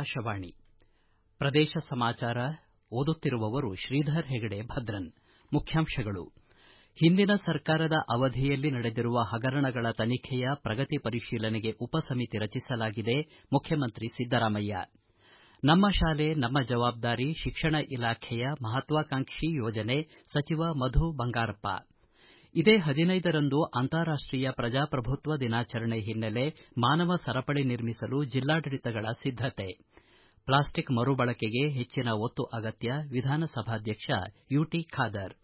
ಆಕಾಶವಾಣಿ ಪ್ರದೇಶ ಸಮಾಚಾರ ಓದುತ್ತಿರುವವರು ಶ್ರೀಧರ್ ಹೆಗಡೆ ಭದ್ರನ್ ಮುಖ್ಯಾಂಶಗಳು ಹಿಂದಿನ ಸರ್ಕಾರದ ಅವಧಿಯಲ್ಲಿ ನಡೆದಿರುವ ಹಗರಣಗಳ ತನಿಖೆಯ ಪ್ರಗತಿ ಪರಿಶೀಲನೆಗೆ ಉಪಸಮಿತಿ ರಚಿಸಲಾಗಿದೆ ಮುಖ್ಯಮಂತ್ರಿ ಸಿದ್ದರಾಮಯ್ಯ ನಮ್ಮ ಶಾಲೆ ನಮ್ಮ ಜವಾಬ್ದಾರಿ ಶಿಕ್ಷಣ ಇಲಾಖೆಯ ಮಹತ್ವಾಕಾಂಕ್ಷಿ ಯೋಜನೆ ಸಚಿವ ಮಧು ಬಂಗಾರಪ್ಪ ಇದೇ ಹದಿನೈದರಂದು ಅಂತಾರಾಷ್ಟೀಯ ಪ್ರಜಾಪ್ರಭುತ್ವ ದಿನಾಚರಣೆ ಹಿನ್ನೆಲೆ ಮಾನವ ಸರಪಳಿ ನಿರ್ಮಿಸಲು ಜಿಲ್ಲಾಡಳಿತಗಳ ಸಿದ್ದತೆ ಪ್ಲಾಸ್ಟಿಕ್ ಮರುಬಳಕೆಗೆ ಹೆಚ್ಚಿನ ಒತ್ತು ಅಗತ್ಯ ವಿಧಾನಸಭಾಧ್ಯಕ್ಷ ಯುಟಿ ಖಾದರ್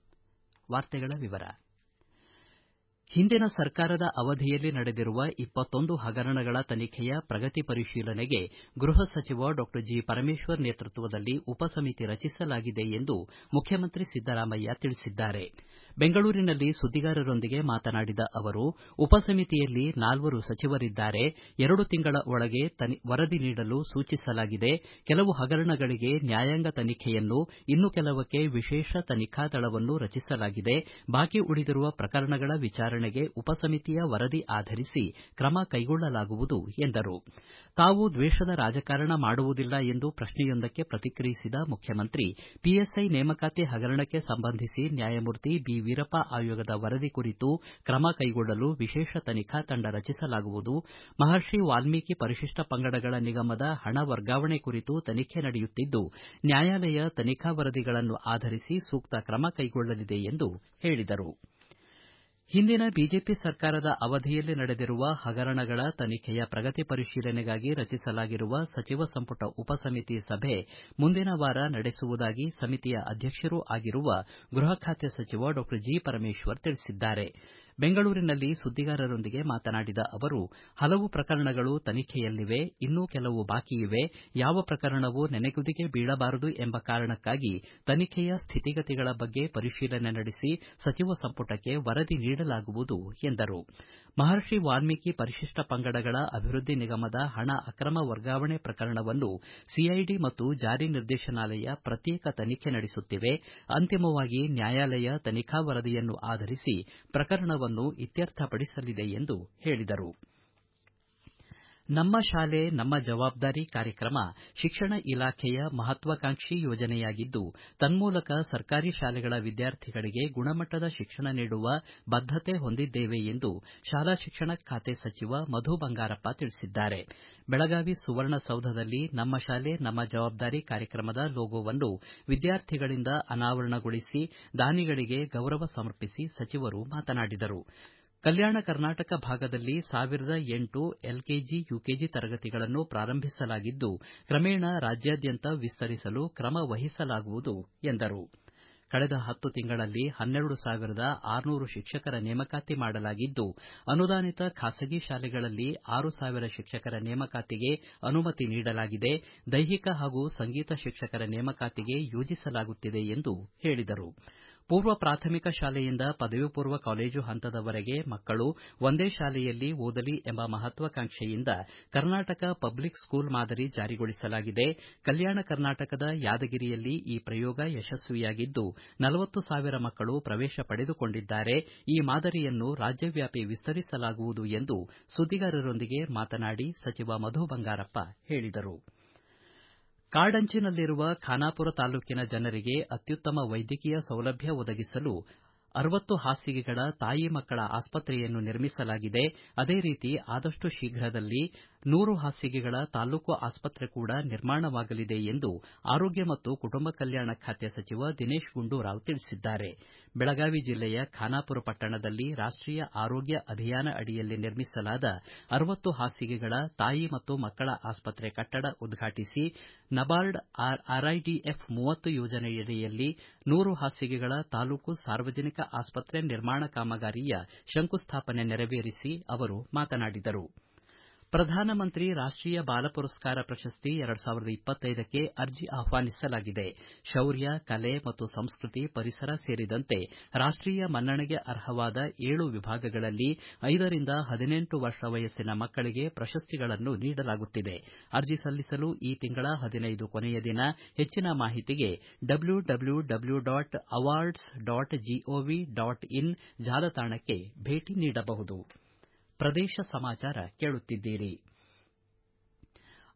ಹಿಂದಿನ ಸರ್ಕಾರದ ಅವಧಿಯಲ್ಲಿ ನಡೆದಿರುವ ಇಪ್ಪತ್ತೊಂದು ಹಗರಣಗಳ ತನಿಖೆಯ ಪ್ರಗತಿ ಪರಿಶೀಲನೆಗೆ ಗೃಹ ಸಚಿವ ಡಾ ಜಿ ಪರಮೇಶ್ವರ್ ನೇತೃತ್ವದಲ್ಲಿ ಉಪಸಮಿತಿ ರಚಿಸಲಾಗಿದೆ ಎಂದು ಮುಖ್ಯಮಂತ್ರಿ ಸಿದ್ದರಾಮಯ್ಯ ತಿಳಿಸಿದ್ದಾರೆ ಬೆಂಗಳೂರಿನಲ್ಲಿ ಸುದ್ದಿಗಾರರೊಂದಿಗೆ ಮಾತನಾಡಿದ ಅವರು ಉಪಸಮಿತಿಯಲ್ಲಿ ನಾಲ್ವರು ಸಚಿವರಿದ್ದಾರೆ ಎರಡು ತಿಂಗಳ ಒಳಗೆ ವರದಿ ನೀಡಲು ಸೂಚಿಸಲಾಗಿದೆ ಕೆಲವು ಹಗರಣಗಳಿಗೆ ನ್ಯಾಯಾಂಗ ತನಿಖೆಯನ್ನು ಇನ್ನು ಕೆಲವಕ್ಕೆ ವಿಶೇಷ ತನಿಖಾ ದಳವನ್ನು ರಚಿಸಲಾಗಿದೆ ಬಾಕಿ ಉಳಿದಿರುವ ಪ್ರಕರಣಗಳ ವಿಚಾರಣೆಗೆ ಉಪಸಮಿತಿಯ ವರದಿ ಆಧರಿಸಿ ಕ್ರಮ ಕೈಗೊಳ್ಳಲಾಗುವುದು ಎಂದರು ತಾವು ದ್ವೇಷದ ರಾಜಕಾರಣ ಮಾಡುವುದಿಲ್ಲ ಎಂದು ಪ್ರಶ್ನೆಯೊಂದಕ್ಕೆ ಪ್ರತಿಕ್ರಿಯಿಸಿದ ಮುಖ್ಯಮಂತ್ರಿ ಪಿಎಸ್ಐ ನೇಮಕಾತಿ ಹಗರಣಕ್ಕೆ ಸಂಬಂಧಿಸಿ ನ್ಯಾಯಮೂರ್ತಿ ಬಿ ವೀರಪ್ಪ ಆಯೋಗದ ವರದಿ ಕುರಿತು ಕ್ರಮ ಕೈಗೊಳ್ಳಲು ವಿಶೇಷ ತನಿಖಾ ತಂಡ ರಚಿಸಲಾಗುವುದು ಮಹರ್ಷಿ ವಾಲ್ಮೀಕಿ ಪರಿಶಿಷ್ಟ ಪಂಗಡಗಳ ನಿಗಮದ ಹಣ ವರ್ಗಾವಣೆ ಕುರಿತು ತನಿಖೆ ನಡೆಯುತ್ತಿದ್ದು ನ್ಯಾಯಾಲಯ ತನಿಖಾ ವರದಿಗಳನ್ನು ಆಧರಿಸಿ ಸೂಕ್ತ ಕ್ರಮ ಕೈಗೊಳ್ಳಲಿದೆ ಎಂದು ಹೇಳಿದರು ಹಿಂದಿನ ಬಿಜೆಪಿ ಸರ್ಕಾರದ ಅವಧಿಯಲ್ಲಿ ನಡೆದಿರುವ ಹಗರಣಗಳ ತನಿಖೆಯ ಪ್ರಗತಿ ಪರಿಶೀಲನೆಗಾಗಿ ರಚಿಸಲಾಗಿರುವ ಸಚಿವ ಸಂಪುಟ ಉಪಸಮಿತಿ ಸಭೆ ಮುಂದಿನ ವಾರ ನಡೆಸುವುದಾಗಿ ಸಮಿತಿಯ ಅಧ್ಯಕ್ಷರೂ ಆಗಿರುವ ಗೃಹ ಖಾತೆ ಸಚಿವ ಡಾ ಜಿ ಪರಮೇಶ್ವರ್ ತಿಳಿಸಿದ್ದಾರೆ ಬೆಂಗಳೂರಿನಲ್ಲಿ ಸುದ್ದಿಗಾರರೊಂದಿಗೆ ಮಾತನಾಡಿದ ಅವರು ಹಲವು ಪ್ರಕರಣಗಳು ತನಿಖೆಯಲ್ಲಿವೆ ಇನ್ನೂ ಕೆಲವು ಬಾಕಿಯಿವೆ ಯಾವ ಪ್ರಕರಣವೂ ನೆನೆಗುದಿಗೆ ಬೀಳಬಾರದು ಎಂಬ ಕಾರಣಕ್ಕಾಗಿ ತನಿಖೆಯ ಸ್ಥಿತಿಗತಿಗಳ ಬಗ್ಗೆ ಪರಿಶೀಲನೆ ನಡೆಸಿ ಸಚಿವ ಸಂಪುಟಕ್ಕೆ ವರದಿ ನೀಡಲಾಗುವುದು ಎಂದರು ಮಹರ್ಷಿ ವಾಲ್ಮೀಕಿ ಪರಿಶಿಷ್ಟ ಪಂಗಡಗಳ ಅಭಿವೃದ್ಧಿ ನಿಗಮದ ಹಣ ಅಕ್ರಮ ವರ್ಗಾವಣೆ ಪ್ರಕರಣವನ್ನು ಸಿಐಡಿ ಮತ್ತು ಜಾರಿ ನಿರ್ದೇಶನಾಲಯ ಪ್ರತ್ಯೇಕ ತನಿಖೆ ನಡೆಸುತ್ತಿವೆ ಅಂತಿಮವಾಗಿ ನ್ಯಾಯಾಲಯ ತನಿಖಾ ವರದಿಯನ್ನು ಆಧರಿಸಿ ಪ್ರಕರಣವನ್ನು ಇತ್ಯರ್ಥಪಡಿಸಲಿದೆ ಎಂದು ಹೇಳಿದರು ನಮ್ಮ ಶಾಲೆ ನಮ್ಮ ಜವಾಬ್ದಾರಿ ಕಾರ್ಯಕ್ರಮ ಶಿಕ್ಷಣ ಇಲಾಖೆಯ ಮಹತ್ವಾಕಾಂಕ್ಷಿ ಯೋಜನೆಯಾಗಿದ್ದು ತನ್ಮೂಲಕ ಸರ್ಕಾರಿ ಶಾಲೆಗಳ ವಿದ್ಯಾರ್ಥಿಗಳಿಗೆ ಗುಣಮಟ್ಟದ ಶಿಕ್ಷಣ ನೀಡುವ ಬದ್ದತೆ ಹೊಂದಿದ್ದೇವೆ ಎಂದು ಶಾಲಾ ಶಿಕ್ಷಣ ಖಾತೆ ಸಚಿವ ಮಧು ಬಂಗಾರಪ್ಪ ತಿಳಿಸಿದ್ದಾರೆ ಬೆಳಗಾವಿ ಸುವರ್ಣಸೌಧದಲ್ಲಿ ನಮ್ಮ ಶಾಲೆ ನಮ್ಮ ಜವಾಬ್ದಾರಿ ಕಾರ್ಯಕ್ರಮದ ಲೋಗೋವನ್ನು ವಿದ್ಯಾರ್ಥಿಗಳಿಂದ ಅನಾವರಣಗೊಳಿಸಿ ದಾನಿಗಳಿಗೆ ಗೌರವ ಸಮರ್ಪಿಸಿ ಸಚಿವರು ಮಾತನಾಡಿದರು ಕಲ್ಯಾಣ ಕರ್ನಾಟಕ ಭಾಗದಲ್ಲಿ ಸಾವಿರದ ಎಂಟು ಎಲ್ಕೆಜಿ ಯುಕೆಜಿ ತರಗತಿಗಳನ್ನು ಪ್ರಾರಂಭಿಸಲಾಗಿದ್ದು ಕ್ರಮೇಣ ರಾಜ್ಯಾದ್ಯಂತ ವಿಸ್ತರಿಸಲು ಕ್ರಮ ವಹಿಸಲಾಗುವುದು ಎಂದರು ಕಳೆದ ಹತ್ತು ತಿಂಗಳಲ್ಲಿ ಹನ್ನೆರಡು ಸಾವಿರದ ಆರುನೂರು ಶಿಕ್ಷಕರ ನೇಮಕಾತಿ ಮಾಡಲಾಗಿದ್ದು ಅನುದಾನಿತ ಖಾಸಗಿ ಶಾಲೆಗಳಲ್ಲಿ ಆರು ಸಾವಿರ ಶಿಕ್ಷಕರ ನೇಮಕಾತಿಗೆ ಅನುಮತಿ ನೀಡಲಾಗಿದೆ ದೈಹಿಕ ಹಾಗೂ ಸಂಗೀತ ಶಿಕ್ಷಕರ ನೇಮಕಾತಿಗೆ ಯೋಜಿಸಲಾಗುತ್ತಿದೆ ಎಂದು ಹೇಳಿದರು ಪೂರ್ವ ಪ್ರಾಥಮಿಕ ಶಾಲೆಯಿಂದ ಪದವಿ ಪೂರ್ವ ಕಾಲೇಜು ಹಂತದವರೆಗೆ ಮಕ್ಕಳು ಒಂದೇ ಶಾಲೆಯಲ್ಲಿ ಓದಲಿ ಎಂಬ ಮಹತ್ವಾಕಾಂಕ್ಷೆಯಿಂದ ಕರ್ನಾಟಕ ಪಬ್ಲಿಕ್ ಸ್ಕೂಲ್ ಮಾದರಿ ಜಾರಿಗೊಳಿಸಲಾಗಿದೆ ಕಲ್ಯಾಣ ಕರ್ನಾಟಕದ ಯಾದಗಿರಿಯಲ್ಲಿ ಈ ಪ್ರಯೋಗ ಯಶಸ್ವಿಯಾಗಿದ್ದು ನಲವತ್ತು ಸಾವಿರ ಮಕ್ಕಳು ಪ್ರವೇಶ ಪಡೆದುಕೊಂಡಿದ್ದಾರೆ ಈ ಮಾದರಿಯನ್ನು ರಾಜ್ಯವ್ಯಾಪಿ ವಿಸ್ತರಿಸಲಾಗುವುದು ಎಂದು ಸುದ್ದಿಗಾರರೊಂದಿಗೆ ಮಾತನಾಡಿ ಸಚಿವ ಮಧು ಬಂಗಾರಪ್ಪ ಹೇಳಿದರು ಕಾಡಂಚಿನಲ್ಲಿರುವ ಖಾನಾಪುರ ತಾಲೂಕಿನ ಜನರಿಗೆ ಅತ್ಯುತ್ತಮ ವೈದ್ಯಕೀಯ ಸೌಲಭ್ಯ ಒದಗಿಸಲು ಅರವತ್ತು ಹಾಸಿಗೆಗಳ ತಾಯಿ ಮಕ್ಕಳ ಆಸ್ಪತ್ರೆಯನ್ನು ನಿರ್ಮಿಸಲಾಗಿದೆ ಅದೇ ರೀತಿ ಆದಷ್ಟು ಶೀಘ್ರದಲ್ಲಿ ನೂರು ಹಾಸಿಗೆಗಳ ತಾಲೂಕು ಆಸ್ಪತ್ರೆ ಕೂಡ ನಿರ್ಮಾಣವಾಗಲಿದೆ ಎಂದು ಆರೋಗ್ಯ ಮತ್ತು ಕುಟುಂಬ ಕಲ್ಯಾಣ ಖಾತೆ ಸಚಿವ ದಿನೇಶ್ ಗುಂಡೂರಾವ್ ತಿಳಿಸಿದ್ದಾರೆ ಬೆಳಗಾವಿ ಜಿಲ್ಲೆಯ ಖಾನಾಪುರ ಪಟ್ಟಣದಲ್ಲಿ ರಾಷ್ಟೀಯ ಆರೋಗ್ಯ ಅಭಿಯಾನ ಅಡಿಯಲ್ಲಿ ನಿರ್ಮಿಸಲಾದ ಅರವತ್ತು ಹಾಸಿಗೆಗಳ ತಾಯಿ ಮತ್ತು ಮಕ್ಕಳ ಆಸ್ಪತ್ರೆ ಕಟ್ಟಡ ಉದ್ಘಾಟಿಸಿ ನಬಾರ್ಡ್ ಆರ್ಐಡಿಎಫ್ ಮೂವತ್ತು ಯೋಜನೆಯಡಿಯಲ್ಲಿ ನೂರು ಹಾಸಿಗೆಗಳ ತಾಲೂಕು ಸಾರ್ವಜನಿಕ ಆಸ್ಪತ್ರೆ ನಿರ್ಮಾಣ ಕಾಮಗಾರಿಯ ಶಂಕುಸ್ಥಾಪನೆ ನೆರವೇರಿಸಿ ಅವರು ಮಾತನಾಡಿದರು ಪ್ರಧಾನಮಂತ್ರಿ ರಾಷ್ಟೀಯ ಬಾಲ ಪುರಸ್ಕಾರ ಪ್ರಶಸ್ತಿ ಎರಡು ಸಾವಿರದ ಇಪ್ಪತ್ತೈದಕ್ಕೆ ಅರ್ಜಿ ಆಹ್ವಾನಿಸಲಾಗಿದೆ ಶೌರ್ಯ ಕಲೆ ಮತ್ತು ಸಂಸ್ಕೃತಿ ಪರಿಸರ ಸೇರಿದಂತೆ ರಾಷ್ಟೀಯ ಮನ್ನಣೆಗೆ ಅರ್ಹವಾದ ಏಳು ವಿಭಾಗಗಳಲ್ಲಿ ಐದರಿಂದ ಹದಿನೆಂಟು ವರ್ಷ ವಯಸ್ಸಿನ ಮಕ್ಕಳಿಗೆ ಪ್ರಶಸ್ತಿಗಳನ್ನು ನೀಡಲಾಗುತ್ತಿದೆ ಅರ್ಜಿ ಸಲ್ಲಿಸಲು ಈ ತಿಂಗಳ ಹದಿನೈದು ಕೊನೆಯ ದಿನ ಹೆಚ್ಚಿನ ಮಾಹಿತಿಗೆ W W W dot awards dot G O V dot in ಜಾಲತಾಣಕ್ಕೆ ಭೇಟಿ ನೀಡಬಹುದು ಪ್ರದೇಶ ಸಮಾಚಾರ ಕೇಳುತ್ತಿದ್ದೀರಿ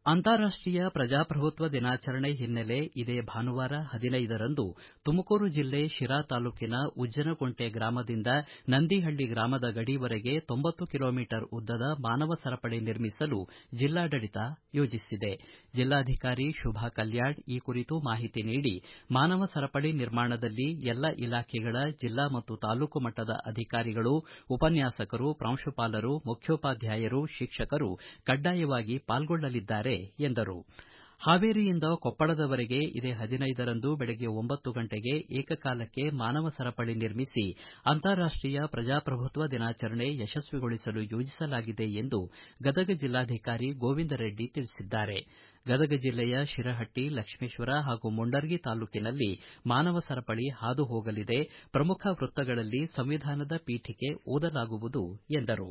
ಅಂತಾರಾಷ್ಟೀಯ ಪ್ರಜಾಪ್ರಭುತ್ವ ದಿನಾಚರಣೆ ಹಿನ್ನೆಲೆ ಇದೇ ಭಾನುವಾರ ಹದಿನೈದರಂದು ತುಮಕೂರು ಜಿಲ್ಲೆ ಶಿರಾ ತಾಲೂಕಿನ ಉಜ್ಜನಕುಂಟೆ ಗ್ರಾಮದಿಂದ ನಂದಿಹಳ್ಳಿ ಗ್ರಾಮದ ಗಡಿವರೆಗೆ ತೊಂಬತ್ತು ಕಿಲೋಮೀಟರ್ ಉದ್ದದ ಮಾನವ ಸರಪಳಿ ನಿರ್ಮಿಸಲು ಜಿಲ್ಲಾಡಳಿತ ಯೋಜಿಸಿದೆ ಜಿಲ್ಲಾಧಿಕಾರಿ ಶುಭಾ ಕಲ್ಯಾಣ್ ಈ ಕುರಿತು ಮಾಹಿತಿ ನೀಡಿ ಮಾನವ ಸರಪಳಿ ನಿರ್ಮಾಣದಲ್ಲಿ ಎಲ್ಲ ಇಲಾಖೆಗಳ ಜಿಲ್ಲಾ ಮತ್ತು ತಾಲೂಕು ಮಟ್ಟದ ಅಧಿಕಾರಿಗಳು ಉಪನ್ಯಾಸಕರು ಪ್ರಾಂಶುಪಾಲರು ಮುಖ್ಯೋಪಾಧ್ಯಾಯರು ಶಿಕ್ಷಕರು ಕಡ್ಡಾಯವಾಗಿ ಪಾಲ್ಗೊಳ್ಳಲಿದ್ದಾರೆ ಎಂದರು ಹಾವೇರಿಯಿಂದ ಕೊಪ್ಪಳದವರೆಗೆ ಇದೇ ಹದಿನೈದರಂದು ಬೆಳಗ್ಗೆ ಒಂಬತ್ತು ಗಂಟೆಗೆ ಏಕಕಾಲಕ್ಕೆ ಮಾನವ ಸರಪಳಿ ನಿರ್ಮಿಸಿ ಅಂತಾರಾಷ್ಟೀಯ ಪ್ರಜಾಪ್ರಭುತ್ವ ದಿನಾಚರಣೆ ಯಶಸ್ವಿಗೊಳಿಸಲು ಯೋಜಿಸಲಾಗಿದೆ ಎಂದು ಗದಗ ಜಿಲ್ಲಾಧಿಕಾರಿ ಗೋವಿಂದ ರೆಡ್ಡಿ ತಿಳಿಸಿದ್ದಾರೆ ಗದಗ ಜಿಲ್ಲೆಯ ಶಿರಹಟ್ಟಿ ಲಕ್ಷ್ಮೇಶ್ವರ ಹಾಗೂ ಮುಂಡರಗಿ ತಾಲೂಕಿನಲ್ಲಿ ಮಾನವ ಸರಪಳಿ ಹಾದು ಹೋಗಲಿದೆ ಪ್ರಮುಖ ವೃತ್ತಗಳಲ್ಲಿ ಸಂವಿಧಾನದ ಪೀಠಿಕೆ ಓದಲಾಗುವುದು ಎಂದರು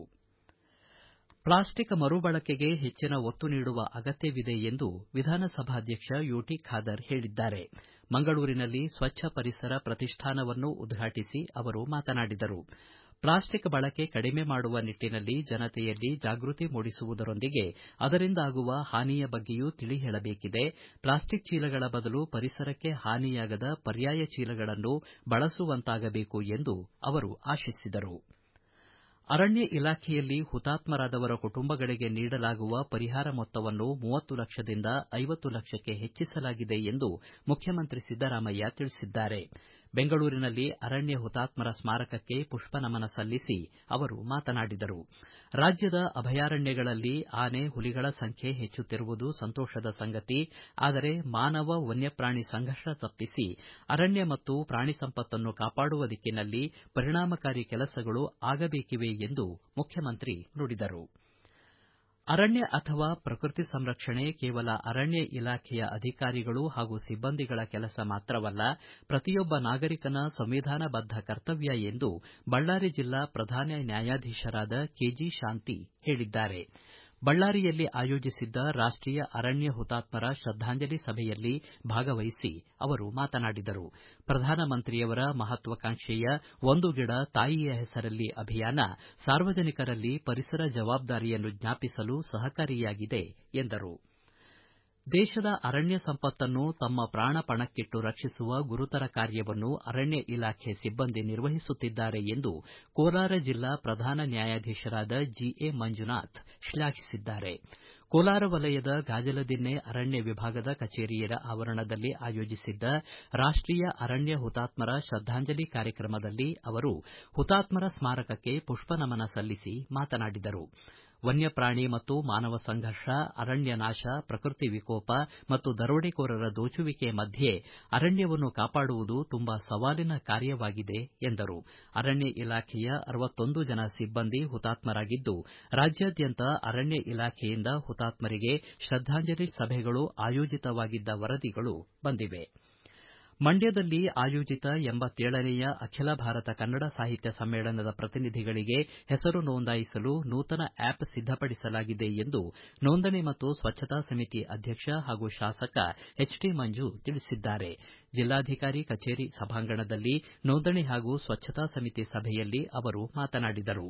ಪ್ಲಾಸ್ಟಿಕ್ ಮರುಬಳಕೆಗೆ ಹೆಚ್ಚಿನ ಒತ್ತು ನೀಡುವ ಅಗತ್ಯವಿದೆ ಎಂದು ವಿಧಾನಸಭಾಧ್ಯಕ್ಷ ಯುಟಿ ಖಾದರ್ ಹೇಳಿದ್ದಾರೆ ಮಂಗಳೂರಿನಲ್ಲಿ ಸ್ವಚ್ಛ ಪರಿಸರ ಪ್ರತಿಷ್ಠಾನವನ್ನು ಉದ್ಘಾಟಿಸಿ ಅವರು ಮಾತನಾಡಿದರು ಪ್ಲಾಸ್ಟಿಕ್ ಬಳಕೆ ಕಡಿಮೆ ಮಾಡುವ ನಿಟ್ಟನಲ್ಲಿ ಜನತೆಯಲ್ಲಿ ಜಾಗೃತಿ ಮೂಡಿಸುವುದರೊಂದಿಗೆ ಅದರಿಂದಾಗುವ ಹಾನಿಯ ಬಗ್ಗೆಯೂ ತಿಳಿ ಹೇಳಬೇಕಿದೆ ಪ್ಲಾಸ್ಟಿಕ್ ಚೀಲಗಳ ಬದಲು ಪರಿಸರಕ್ಕೆ ಹಾನಿಯಾಗದ ಪರ್ಯಾಯ ಚೀಲಗಳನ್ನು ಬಳಸುವಂತಾಗಬೇಕು ಎಂದು ಅವರು ಆಶಿಸಿದರು ಅರಣ್ಯ ಇಲಾಖೆಯಲ್ಲಿ ಹುತಾತ್ಮರಾದವರ ಕುಟುಂಬಗಳಿಗೆ ನೀಡಲಾಗುವ ಪರಿಹಾರ ಮೊತ್ತವನ್ನು ಮೂವತ್ತು ಲಕ್ಷದಿಂದ ಐವತ್ತು ಲಕ್ಷಕ್ಕೆ ಹೆಚ್ಚಿಸಲಾಗಿದೆ ಎಂದು ಮುಖ್ಯಮಂತ್ರಿ ಸಿದ್ದರಾಮಯ್ಯ ತಿಳಿಸಿದ್ದಾರೆ ಬೆಂಗಳೂರಿನಲ್ಲಿ ಅರಣ್ಯ ಹುತಾತ್ಮರ ಸ್ಮಾರಕಕ್ಕೆ ಪುಷ್ಪ ನಮನ ಸಲ್ಲಿಸಿ ಅವರು ಮಾತನಾಡಿದರು ರಾಜ್ಯದ ಅಭಯಾರಣ್ಯಗಳಲ್ಲಿ ಆನೆ ಹುಲಿಗಳ ಸಂಖ್ಯೆ ಹೆಚ್ಚುತ್ತಿರುವುದು ಸಂತೋಷದ ಸಂಗತಿ ಆದರೆ ಮಾನವ ವನ್ಯಪ್ರಾಣಿ ಸಂಘರ್ಷ ತಪ್ಪಿಸಿ ಅರಣ್ಯ ಮತ್ತು ಪ್ರಾಣಿ ಸಂಪತ್ತನ್ನು ಕಾಪಾಡುವ ದಿಕ್ಕಿನಲ್ಲಿ ಪರಿಣಾಮಕಾರಿ ಕೆಲಸಗಳು ಆಗಬೇಕಿವೆ ಎಂದು ಮುಖ್ಯಮಂತ್ರಿ ನುಡಿದರು ಅರಣ್ಯ ಅಥವಾ ಪ್ರಕೃತಿ ಸಂರಕ್ಷಣೆ ಕೇವಲ ಅರಣ್ಯ ಇಲಾಖೆಯ ಅಧಿಕಾರಿಗಳು ಹಾಗೂ ಸಿಬ್ಬಂದಿಗಳ ಕೆಲಸ ಮಾತ್ರವಲ್ಲ ಪ್ರತಿಯೊಬ್ಬ ನಾಗರಿಕನ ಸಂವಿಧಾನಬದ್ದ ಕರ್ತವ್ಯ ಎಂದು ಬಳ್ಳಾರಿ ಜಿಲ್ಲಾ ಪ್ರಧಾನ ನ್ಯಾಯಾಧೀಶರಾದ ಕೆಜಿ ಶಾಂತಿ ಹೇಳಿದ್ದಾರೆ ಬಳ್ಳಾರಿಯಲ್ಲಿ ಆಯೋಜಿಸಿದ್ದ ರಾಷ್ಟೀಯ ಅರಣ್ಯ ಹುತಾತ್ಮರ ಶ್ರದ್ದಾಂಜಲಿ ಸಭೆಯಲ್ಲಿ ಭಾಗವಹಿಸಿ ಅವರು ಮಾತನಾಡಿದರು ಪ್ರಧಾನಮಂತ್ರಿಯವರ ಮಹತ್ವಾಕಾಂಕ್ಷೆಯ ಒಂದು ಗಿಡ ತಾಯಿಯ ಹೆಸರಲ್ಲಿ ಅಭಿಯಾನ ಸಾರ್ವಜನಿಕರಲ್ಲಿ ಪರಿಸರ ಜವಾಬ್ದಾರಿಯನ್ನು ಜ್ಞಾಪಿಸಲು ಸಹಕಾರಿಯಾಗಿದೆ ಎಂದರು ದೇಶದ ಅರಣ್ಯ ಸಂಪತ್ತನ್ನು ತಮ್ಮ ಪ್ರಾಣ ಪಣಕ್ಕಿಟ್ಟು ರಕ್ಷಿಸುವ ಗುರುತರ ಕಾರ್ಯವನ್ನು ಅರಣ್ಯ ಇಲಾಖೆ ಸಿಬ್ಬಂದಿ ನಿರ್ವಹಿಸುತ್ತಿದ್ದಾರೆ ಎಂದು ಕೋಲಾರ ಜಿಲ್ಲಾ ಪ್ರಧಾನ ನ್ಯಾಯಾಧೀಶರಾದ ಜಿಎ ಮಂಜುನಾಥ್ ಶ್ಲಾಘಿಸಿದ್ದಾರೆ ಕೋಲಾರ ವಲಯದ ಗಾಜಲದಿನ್ನೆ ಅರಣ್ಯ ವಿಭಾಗದ ಕಚೇರಿಯ ಆವರಣದಲ್ಲಿ ಆಯೋಜಿಸಿದ್ದ ರಾಷ್ಟೀಯ ಅರಣ್ಯ ಹುತಾತ್ಮರ ಶ್ರದ್ದಾಂಜಲಿ ಕಾರ್ಯಕ್ರಮದಲ್ಲಿ ಅವರು ಹುತಾತ್ಮರ ಸ್ಮಾರಕಕ್ಕೆ ಪುಷ್ಪ ನಮನ ಸಲ್ಲಿಸಿ ಮಾತನಾಡಿದರು ವನ್ಯಪ್ರಾಣಿ ಮತ್ತು ಮಾನವ ಸಂಘರ್ಷ ಅರಣ್ಯ ನಾಶ ಪ್ರಕೃತಿ ವಿಕೋಪ ಮತ್ತು ದರೋಡೆಕೋರರ ದೋಚುವಿಕೆ ಮಧ್ಯೆ ಅರಣ್ಯವನ್ನು ಕಾಪಾಡುವುದು ತುಂಬಾ ಸವಾಲಿನ ಕಾರ್ಯವಾಗಿದೆ ಎಂದರು ಅರಣ್ಯ ಇಲಾಖೆಯ ಅರವತ್ತೊಂದು ಜನ ಸಿಬ್ಬಂದಿ ಹುತಾತ್ಮರಾಗಿದ್ದು ರಾಜ್ಯಾದ್ಯಂತ ಅರಣ್ಯ ಇಲಾಖೆಯಿಂದ ಹುತಾತ್ಮರಿಗೆ ಶ್ರದ್ದಾಂಜಲಿ ಸಭೆಗಳು ಆಯೋಜಿತವಾಗಿದ್ದ ವರದಿಗಳು ಬಂದಿವೆ ಮಂಡ್ಯದಲ್ಲಿ ಆಯೋಜಿತ ಎಂಬತ್ತೇಳನೆಯ ಅಖಿಲ ಭಾರತ ಕನ್ನಡ ಸಾಹಿತ್ಯ ಸಮ್ಮೇಳನದ ಪ್ರತಿನಿಧಿಗಳಿಗೆ ಹೆಸರು ನೋಂದಾಯಿಸಲು ನೂತನ ಆ್ಯಪ್ ಸಿದ್ದಪಡಿಸಲಾಗಿದೆ ಎಂದು ನೋಂದಣಿ ಮತ್ತು ಸ್ವಚ್ಛತಾ ಸಮಿತಿ ಅಧ್ಯಕ್ಷ ಹಾಗೂ ಶಾಸಕ ಎಚ್ ಟಿ ಮಂಜು ತಿಳಿಸಿದ್ದಾರೆ ಜಿಲ್ಲಾಧಿಕಾರಿ ಕಚೇರಿ ಸಭಾಂಗಣದಲ್ಲಿ ನೋಂದಣಿ ಹಾಗೂ ಸ್ವಚ್ಛತಾ ಸಮಿತಿ ಸಭೆಯಲ್ಲಿ ಅವರು ಮಾತನಾಡಿದರು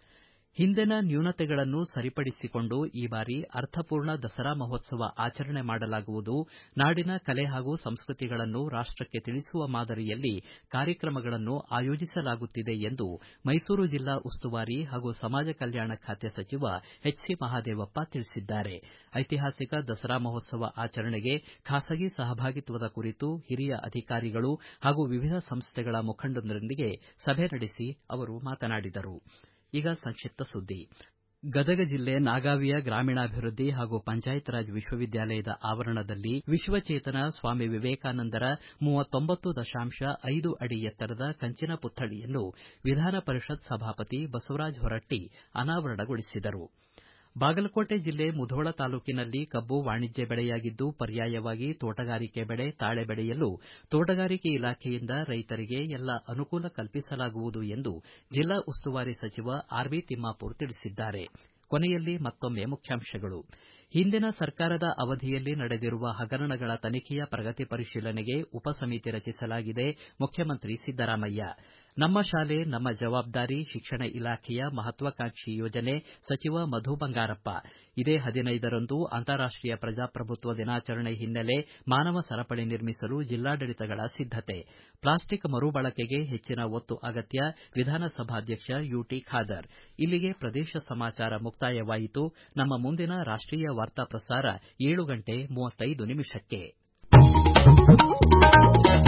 ಹಿಂದಿನ ನ್ಯೂನತೆಗಳನ್ನು ಸರಿಪಡಿಸಿಕೊಂಡು ಈ ಬಾರಿ ಅರ್ಥಪೂರ್ಣ ದಸರಾ ಮಹೋತ್ಸವ ಆಚರಣೆ ಮಾಡಲಾಗುವುದು ನಾಡಿನ ಕಲೆ ಹಾಗೂ ಸಂಸ್ಕೃತಿಗಳನ್ನು ರಾಷ್ಟಕ್ಕೆ ತಿಳಿಸುವ ಮಾದರಿಯಲ್ಲಿ ಕಾರ್ಯಕ್ರಮಗಳನ್ನು ಆಯೋಜಿಸಲಾಗುತ್ತಿದೆ ಎಂದು ಮೈಸೂರು ಜಿಲ್ಲಾ ಉಸ್ತುವಾರಿ ಹಾಗೂ ಸಮಾಜ ಕಲ್ಯಾಣ ಖಾತೆ ಸಚಿವ ಎಚ್ ಸಿ ಮಹಾದೇವಪ್ಪ ತಿಳಿಸಿದ್ದಾರೆ ಐತಿಹಾಸಿಕ ದಸರಾ ಮಹೋತ್ಸವ ಆಚರಣೆಗೆ ಖಾಸಗಿ ಸಹಭಾಗಿತ್ವದ ಕುರಿತು ಹಿರಿಯ ಅಧಿಕಾರಿಗಳು ಹಾಗೂ ವಿವಿಧ ಸಂಸ್ಥೆಗಳ ಮುಖಂಡರೊಂದಿಗೆ ಸಭೆ ನಡೆಸಿ ಅವರು ಮಾತನಾಡಿದರು ಈಗ ಸಂಕ್ಷಿಪ್ತ ಸುದ್ದಿ ಗದಗ ಜಿಲ್ಲೆ ನಾಗಾವಿಯ ಗ್ರಾಮೀಣಾಭಿವೃದ್ಧಿ ಹಾಗೂ ಪಂಚಾಯತ್ ರಾಜ್ ವಿಶ್ವವಿದ್ಯಾಲಯದ ಆವರಣದಲ್ಲಿ ವಿಶ್ವಚೇತನ ಸ್ವಾಮಿ ವಿವೇಕಾನಂದರ ಮೂವತ್ತೊಂಬತ್ತು ದಶಾಂಶ ಐದು ಅಡಿ ಎತ್ತರದ ಕಂಚಿನ ಪುತ್ಥಳಿಯನ್ನು ವಿಧಾನ ಪರಿಷತ್ ಸಭಾಪತಿ ಬಸವರಾಜ ಹೊರಟ್ಟಿ ಅನಾವರಣಗೊಳಿಸಿದರು ಬಾಗಲಕೋಟೆ ಜಿಲ್ಲೆ ಮುಧೋಳ ತಾಲೂಕಿನಲ್ಲಿ ಕಬ್ಬು ವಾಣಿಜ್ಯ ಬೆಳೆಯಾಗಿದ್ದು ಪರ್ಯಾಯವಾಗಿ ತೋಟಗಾರಿಕೆ ಬೆಳೆ ತಾಳೆ ಬೆಳೆಯಲು ತೋಟಗಾರಿಕೆ ಇಲಾಖೆಯಿಂದ ರೈತರಿಗೆ ಎಲ್ಲ ಅನುಕೂಲ ಕಲ್ಪಿಸಲಾಗುವುದು ಎಂದು ಜಿಲ್ಲಾ ಉಸ್ತುವಾರಿ ಸಚಿವ ಆರ್ ವಿ ತಿಮ್ಮಾಪೂರ್ ತಿಳಿಸಿದ್ದಾರೆ ಕೊನೆಯಲ್ಲಿ ಮತ್ತೊಮ್ಮೆ ಮುಖ್ಯಾಂಶಗಳು ಹಿಂದಿನ ಸರ್ಕಾರದ ಅವಧಿಯಲ್ಲಿ ನಡೆದಿರುವ ಹಗರಣಗಳ ತನಿಖೆಯ ಪ್ರಗತಿ ಪರಿಶೀಲನೆಗೆ ಉಪ ಸಮಿತಿ ರಚಿಸಲಾಗಿದೆ ಮುಖ್ಯಮಂತ್ರಿ ಸಿದ್ದರಾಮಯ್ಯ ನಮ್ಮ ಶಾಲೆ ನಮ್ಮ ಜವಾಬ್ದಾರಿ ಶಿಕ್ಷಣ ಇಲಾಖೆಯ ಮಹತ್ವಾಕಾಂಕ್ಷಿ ಯೋಜನೆ ಸಚಿವ ಮಧು ಬಂಗಾರಪ್ಪ ಇದೇ ಹದಿನೈದರಂದು ಅಂತಾರಾಷ್ಟೀಯ ಪ್ರಜಾಪ್ರಭುತ್ವ ದಿನಾಚರಣೆ ಹಿನ್ನೆಲೆ ಮಾನವ ಸರಪಳಿ ನಿರ್ಮಿಸಲು ಜಿಲ್ಲಾಡಳಿತಗಳ ಸಿದ್ದತೆ ಪ್ಲಾಸ್ಟಿಕ್ ಮರುಬಳಕೆಗೆ ಹೆಚ್ಚಿನ ಒತ್ತು ಅಗತ್ಯ ವಿಧಾನಸಭಾಧ್ಯಕ್ಷ ಯುಟಿ ಖಾದರ್ ಇಲ್ಲಿಗೆ ಪ್ರದೇಶ ಸಮಾಚಾರ ಮುಕ್ತಾಯವಾಯಿತು ನಮ್ಮ ಮುಂದಿನ ರಾಷ್ಟೀಯ ವಾರ್ತಾ ಪ್ರಸಾರ ಏಳು ಗಂಟೆ ಮೂವತ್ತೈದು ನಿಮಿಷಕ್ಕೆ